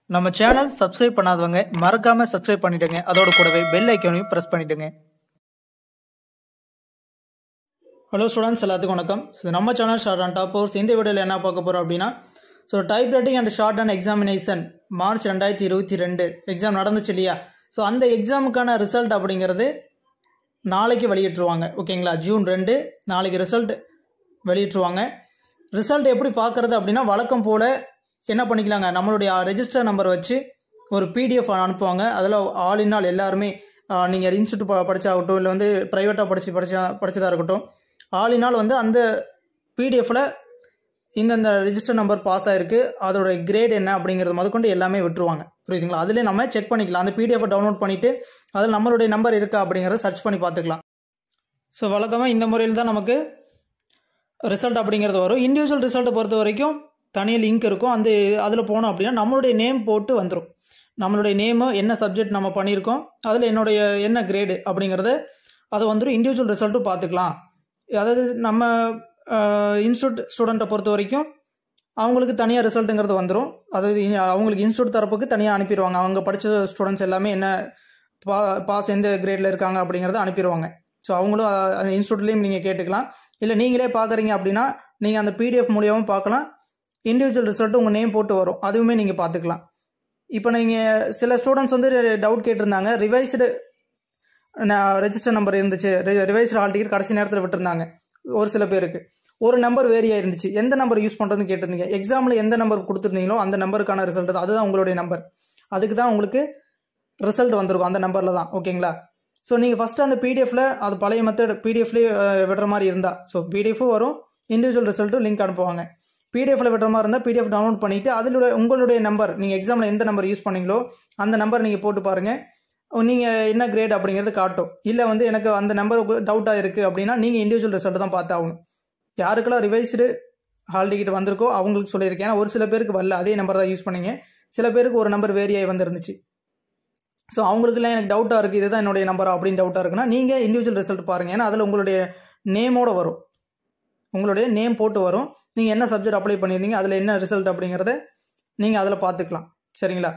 நம்ம channel subscribe பண்ணாதவங்க மறக்காம சப்ஸ்கிரைப் பண்ணிடுங்க அதோட கூடவே பெல் ஐக்கானையும் பிரஸ் பண்ணிடுங்க ஹலோ ஸ்டூடெண்ட்ஸ் எல்லாத்துக்கும் வணக்கம் ஸோ நம்ம channel shorthand top course இந்த வீடியோவில் என்ன பார்க்க போகிறோம் அப்படின்னா so type writing and shorthand examination March ரெண்டாயிரத்தி இருபத்தி ரெண்டு எக்ஸாம் நடந்துச்சு இல்லையா ஸோ அந்த எக்ஸாமுக்கான ரிசல்ட் அப்படிங்கிறது நாளைக்கு வெளியிட்டுருவாங்க ஓகேங்களா ஜூன் ரெண்டு நாளைக்கு ரிசல்ட் வெளியிட்டுருவாங்க ரிசல்ட் எப்படி பார்க்குறது அப்படின்னா வழக்கம் போல் என்ன பண்ணிக்கலாங்க நம்மளுடைய ரெஜிஸ்டர் நம்பர் வச்சு ஒரு பிடிஎஃப் அனுப்புவாங்க அதில் ஆல் இன் ஆல் எல்லாருமே நீங்கள் இன்ஸ்டியூட் ப படித்தாகட்டும் இல்லை வந்து ப்ரைவேட்டாக படித்து படித்தா படித்ததாக இருக்கட்டும் ஆல் இன் ஆல் வந்து அந்த பிடிஎஃப்பில் இந்தந்த ரெஜிஸ்டர் நம்பர் பாஸ் ஆயிருக்கு அதோட கிரேட் என்ன அப்படிங்கிறது முதற்கொண்டு எல்லாமே விட்டுருவாங்க புரியுதுங்களா அதிலே நம்ம செக் பண்ணிக்கலாம் அந்த பிடிஎஃப் டவுன்லோட் பண்ணிவிட்டு அதில் நம்மளுடைய நம்பர் இருக்கா அப்படிங்கிறத சர்ச் பண்ணி பார்த்துக்கலாம் ஸோ வழக்கமாக இந்த முறையில் தான் நமக்கு ரிசல்ட் அப்படிங்கிறது வரும் இண்டிவிஜுவல் ரிசல்ட்டை பொறுத்த வரைக்கும் தனியாக லிங்க் இருக்கும் அந்த அதில் போனோம் அப்படின்னா நம்மளுடைய நேம் போட்டு வந்துடும் நம்மளுடைய நேமு என்ன சப்ஜெக்ட் நம்ம பண்ணியிருக்கோம் அதில் என்னுடைய என்ன கிரேடு அப்படிங்கிறத அதை வந்துடும் இண்டிவிஜுவல் ரிசல்ட்டும் பார்த்துக்கலாம் அதாவது நம்ம இன்ஸ்டியூட் ஸ்டூடெண்ட்டை பொறுத்த வரைக்கும் அவங்களுக்கு தனியாக ரிசல்ட்டுங்கிறது வந்துடும் அதாவது அவங்களுக்கு இன்ஸ்டியூட் தரப்புக்கு தனியாக அனுப்பிடுவாங்க அவங்க படித்த ஸ்டூடெண்ட்ஸ் எல்லாமே என்ன பா பாஸ் எந்த கிரேடில் இருக்காங்க அப்படிங்கிறத அனுப்பிடுவாங்க ஸோ அவங்களும் அந்த இன்ஸ்டியூட்லேயும் நீங்கள் கேட்டுக்கலாம் இல்லை நீங்களே பார்க்குறீங்க அப்படின்னா நீங்கள் அந்த பிடிஎஃப் மூலியமாக பார்க்கலாம் இண்டிவிஜுவல் ரிசல்ட்டு உங்கள் நேம் போட்டு வரும் அதுவுமே நீங்கள் பார்த்துக்கலாம் இப்போ நீங்கள் சில ஸ்டூடெண்ட்ஸ் வந்து டவுட் கேட்டிருந்தாங்க ரிவைஸ்டு ரெஜிஸ்டர் நம்பர் இருந்துச்சு ரிவைஸ்டு ஹால் டிக்கெட் கடைசி நேரத்தில் விட்டுருந்தாங்க ஒரு சில பேருக்கு ஒரு நம்பர் வேரியாக இருந்துச்சு எந்த நம்பர் யூஸ் பண்ணுறதுன்னு கேட்டிருந்தீங்க எக்ஸாமில் எந்த நம்பர் கொடுத்துருந்தீங்களோ அந்த நம்பருக்கான ரிசல்ட் தான் அதுதான் உங்களுடைய நம்பர் அதுக்கு தான் உங்களுக்கு ரிசல்ட் வந்திருக்கும் அந்த நம்பரில் தான் ஓகேங்களா ஸோ நீங்கள் ஃபஸ்ட்டு அந்த பிடிஎஃப்ல அது பழைய மெத்தட் பிடிஎஃப்லேயே விடுற மாதிரி இருந்தால் ஸோ பிடிஎஃபும் வரும் இண்டிவிஜுவல் ரிசல்ட்டும் லிங்க் அனுப்புவாங்க பிடிஎஃப்ல விடுற மாதிரி இருந்தால் பிடிஎஃப் டவுன்லோட் பண்ணிவிட்டு அதில் உங்களுடைய நம்பர் நீங்கள் எக்ஸாமில் எந்த நம்பர் யூஸ் பண்ணீங்களோ அந்த நம்பர் நீங்கள் போட்டு பாருங்கள் நீங்கள் என்ன கிரேட் அப்படிங்கிறது காட்டும் இல்லை வந்து எனக்கு அந்த நம்பர் டவுட்டாக இருக்குது அப்படின்னா நீங்கள் இண்டிவிஜுவல் ரிசல்ட் தான் பார்த்தாகணும் யாருக்கெல்லாம் ரிவைஸ்டு ஹால் டிக்கெட் வந்திருக்கோ அவங்களுக்கு சொல்லியிருக்கேன் ஏன்னா ஒரு சில பேருக்கு வரல அதே நம்பர் தான் யூஸ் பண்ணீங்க சில பேருக்கு ஒரு நம்பர் வேரியாகி வந்துருந்துச்சு ஸோ அவங்களுக்குலாம் எனக்கு டவுட்டாக இருக்குது இதுதான் என்னுடைய நம்பரா அப்படின்னு டவுட்டாக இருக்குன்னா நீங்கள் இண்டிவிஜுவல் ரிசல்ட் பாருங்கள் ஏன்னா அதில் உங்களுடைய நேமோட வரும் உங்களுடைய நேம் போட்டு வரும் நீங்கள் என்ன சப்ஜெக்ட் அப்ளை பண்ணியிருந்தீங்க அதில் என்ன ரிசல்ட் அப்படிங்கிறத நீங்கள் அதில் பார்த்துக்கலாம் சரிங்களா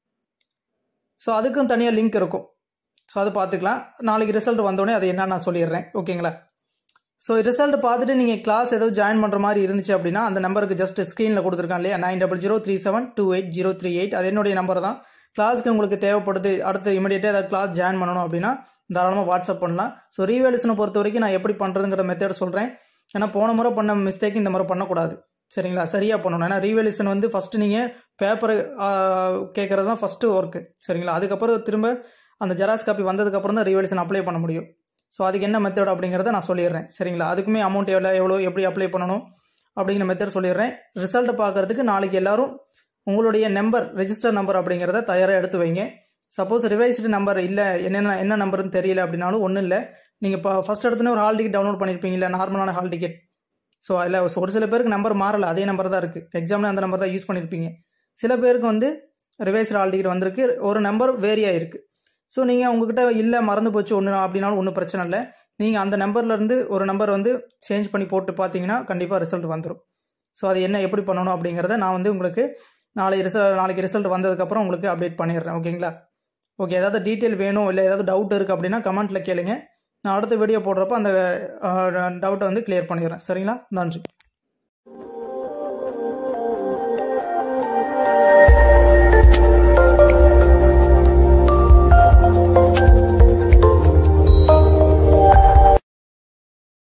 ஸோ அதுக்கும் தனியாக லிங்க் இருக்கும் ஸோ அதை பார்த்துக்கலாம் நாளைக்கு ரிசல்ட் வந்தோடனே அதை என்ன நான் சொல்லிடுறேன் ஓகேங்களா ஸோ ரிசல்ட் பார்த்துட்டு நீங்கள் கிளாஸ் ஏதாவது ஜாயின் பண்ணுற மாதிரி இருந்துச்சு அப்படின்னா அந்த நம்பருக்கு ஜஸ்ட் ஸ்க்ரீனில் கொடுத்துருக்கான் இல்லையா nine double zero three seven two eight zero three eight அது என்னுடைய நம்பர் தான் கிளாஸ்க்கு உங்களுக்கு தேவைப்படுது அடுத்து இமீடியட்டாக ஏதாவது கிளாஸ் ஜாயின் பண்ணணும் அப்படின்னா தாராளமாக வாட்ஸ்அப் பண்ணலாம் ஸோ ரீவேல்யூஷனை பொறுத்த வரைக்கும் நான் எப்படி பண்ணுறதுங்கிற மெத்தட் சொல்கிறேன் ஏன்னா போன முறை பண்ண மிஸ்டேக் இந்த முறை பண்ணக்கூடாது சரிங்களா சரியாக பண்ணணும் ஏன்னா ரீவேல்யூஷன் வந்து ஃபஸ்ட்டு நீங்கள் பேப்பரை கேட்குறது தான் ஃபஸ்ட்டு ஒர்க்கு சரிங்களா அதுக்கப்புறம் திரும்ப அந்த ஜெராக்ஸ் காப்பி வந்ததுக்கப்புறம் தான் ரீவேல்யூஷன் அப்ளை பண்ண முடியும் ஸோ அதுக்கு என்ன மெத்தட் அப்படிங்கிறத நான் சொல்லிடுறேன் சரிங்களா அதுக்குமே அமௌண்ட் எவ்வளோ எவ்வளோ எப்படி அப்ளை பண்ணணும் அப்படிங்கிற மெத்தட் சொல்லிடுறேன் ரிசல்ட்டை பார்க்குறதுக்கு நாளைக்கு எல்லோரும் உங்களுடைய நம்பர் ரெஜிஸ்டர் நம்பர் அப்படிங்கிறத தயாராக எடுத்து வைங்க சப்போஸ் ரிவைஸ்டு நம்பர் இல்லை என்னென்ன என்ன நம்பர்னு தெரியல அப்படின்னாலும் ஒன்றும் இல்லை நீங்கள் இப்போ ஃபஸ்ட் எடுத்துனே ஒரு ஹால் டிக்கெட் டவுன்லோட் பண்ணியிருப்பீங்களா நார்மலான ஹால் டிக்கெட் ஸோ அதில் ஒரு சில பேருக்கு நம்பர் மாறலை அதே நம்பர் தான் இருக்குது எக்ஸாமில் அந்த நம்பர் தான் யூஸ் பண்ணியிருப்பீங்க சில பேருக்கு வந்து ரிவைஸ்டு ஹால் டிக்கெட் வந்திருக்கு ஒரு நம்பர் வேரி ஆகிருக்கு ஸோ நீங்கள் உங்ககிட்ட இல்லை மறந்து போச்சு ஒன்று அப்படின்னாலும் ஒன்றும் பிரச்சனை இல்லை நீங்கள் அந்த நம்பர்லேருந்து ஒரு நம்பர் வந்து சேஞ்ச் பண்ணி போட்டு பார்த்தீங்கன்னா கண்டிப்பாக ரிசல்ட் வந்துடும் ஸோ அது என்ன எப்படி பண்ணணும் அப்படிங்கிறத நான் வந்து உங்களுக்கு நாளை ரிசல்ட் நாளைக்கு ரிசல்ட் வந்ததுக்கப்புறம் உங்களுக்கு அப்டேட் பண்ணிடுறேன் ஓகேங்களா ஓகே ஏதாவது டீட்டெயில் வேணும் இல்லை ஏதாவது டவுட் இருக்குது அப்படின்னா கமெண்ட்டில் கேளுங்க நான் அடுத்த வீடியோ போடுறப்ப அந்த டவுட்டை வந்து கிளியர் பண்ணிடுறேன் சரிங்களா நன்றி